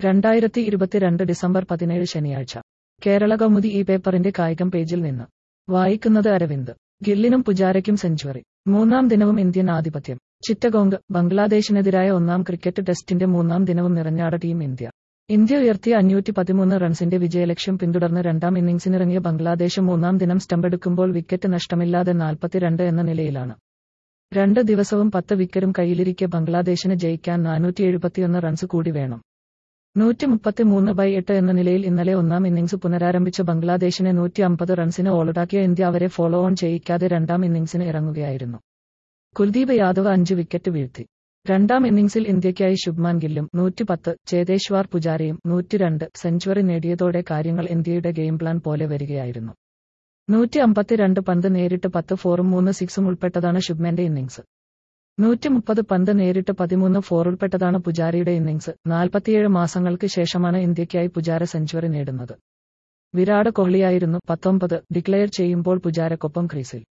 രണ്ടായിരത്തി ഇരുപത്തിരണ്ട് ഡിസംബർ പതിനേഴ് ശനിയാഴ്ച കേരള കൗമുദി ഈ പേപ്പറിന്റെ കായികം പേജിൽ നിന്ന് വായിക്കുന്നത് അരവിന്ദ് ഗില്ലിനും പുജാരയ്ക്കും സെഞ്ചുറി മൂന്നാം ദിനവും ഇന്ത്യൻ ആധിപത്യം ചിറ്റഗോംഗ് ബംഗ്ലാദേശിനെതിരായ ഒന്നാം ക്രിക്കറ്റ് ടെസ്റ്റിന്റെ മൂന്നാം ദിനവും നിറഞ്ഞാട ടീം ഇന്ത്യ ഇന്ത്യ ഉയർത്തിയ അഞ്ഞൂറ്റി പതിമൂന്ന് റൺസിന്റെ വിജയലക്ഷ്യം പിന്തുടർന്ന് രണ്ടാം ഇന്നിംഗ്സിനിറങ്ങിയ ബംഗ്ലാദേശ് മൂന്നാം ദിനം സ്റ്റമ്പെടുക്കുമ്പോൾ വിക്കറ്റ് നഷ്ടമില്ലാതെ നാൽപ്പത്തിരണ്ട് എന്ന നിലയിലാണ് രണ്ട് ദിവസവും പത്ത് വിക്കറ്റും കയ്യിലിരിക്കെ ബംഗ്ലാദേശിന് ജയിക്കാൻ നാനൂറ്റി എഴുപത്തിയൊന്ന് റൺസ് കൂടി വേണം നൂറ്റി മുപ്പത്തിമൂന്ന് ബൈ എട്ട് എന്ന നിലയിൽ ഇന്നലെ ഒന്നാം ഇന്നിംഗ്സ് പുനരാരംഭിച്ച ബംഗ്ലാദേശിനെ നൂറ്റി അമ്പത് റൺസിന് ഓൾഡാക്കിയ ഇന്ത്യ അവരെ ഫോളോ ഓൺ ചെയ്യിക്കാതെ രണ്ടാം ഇന്നിംഗ്സിന് ഇറങ്ങുകയായിരുന്നു കുൽദീപ് യാദവ് അഞ്ച് വിക്കറ്റ് വീഴ്ത്തി രണ്ടാം ഇന്നിംഗ്സിൽ ഇന്ത്യയ്ക്കായി ശുഭ്മാൻ ഗില്ലും നൂറ്റിപ്പത്ത് ചേതേശ്വാർ പുജാരയും നൂറ്റിരണ്ട് സെഞ്ചുറി നേടിയതോടെ കാര്യങ്ങൾ ഇന്ത്യയുടെ ഗെയിം പ്ലാൻ പോലെ വരികയായിരുന്നു നൂറ്റി അമ്പത്തിരണ്ട് പന്ത് നേരിട്ട് പത്ത് ഫോറും മൂന്ന് സിക്സും ഉൾപ്പെട്ടതാണ് ശുഭ്മാന്റെ ഇന്നിംഗ്സ് നൂറ്റി മുപ്പത് പന്ത് നേരിട്ട് പതിമൂന്ന് ഫോർ ഉൾപ്പെട്ടതാണ് പുജാരയുടെ ഇന്നിംഗ്സ് നാൽപ്പത്തിയേഴ് മാസങ്ങൾക്ക് ശേഷമാണ് ഇന്ത്യയ്ക്കായി പുജാര സെഞ്ചുറി നേടുന്നത് വിരാട് കോഹ്ലിയായിരുന്നു പത്തൊമ്പത് ഡിക്ലെയർ ചെയ്യുമ്പോൾ പുജാരക്കൊപ്പം ക്രീസിൽ